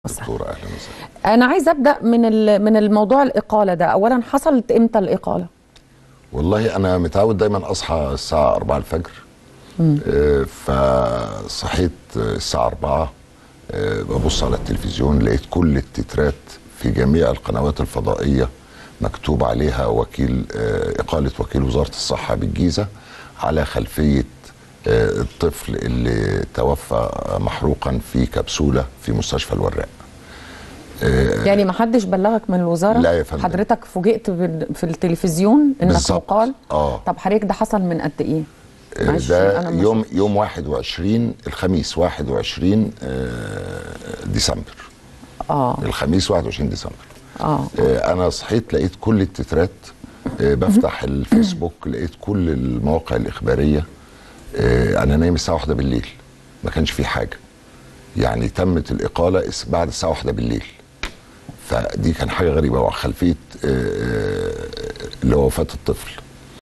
وسهلا. دكتوره اهلا وسهلا انا عايز ابدا من ال- من الموضوع الاقاله ده اولا حصلت امتى الاقاله والله انا متعود دايما اصحى الساعه 4 الفجر آه، فصحيت آه، الساعه 4 آه، ببص على التلفزيون لقيت كل التترات في جميع القنوات الفضائيه مكتوب عليها وكيل آه، اقاله وكيل وزاره الصحه بالجيزه على خلفيه آه، الطفل اللي توفى محروقا في كبسوله في مستشفى الوراق يعني ما حدش بلغك من الوزاره لا يا فندم. حضرتك فوجئت بال- في التلفزيون انك بالظبط. مقال اه طب حضرتك ده حصل من قد ايه معلش، ده أنا ما يوم يوم 21 الخميس 21 آه، ديسمبر اه الخميس 21 ديسمبر اه آه، انا صحيت لقيت كل التترات آه، بفتح الفيسبوك لقيت كل المواقع الاخباريه آه، انا نايم الساعه 1 بالليل ما كانش في حاجه يعني تمت الاقاله الس- بعد الساعه 1 بالليل فدي كان حاجه غريبه وخلفيه آه، آه، اللي هو وفاه الطفل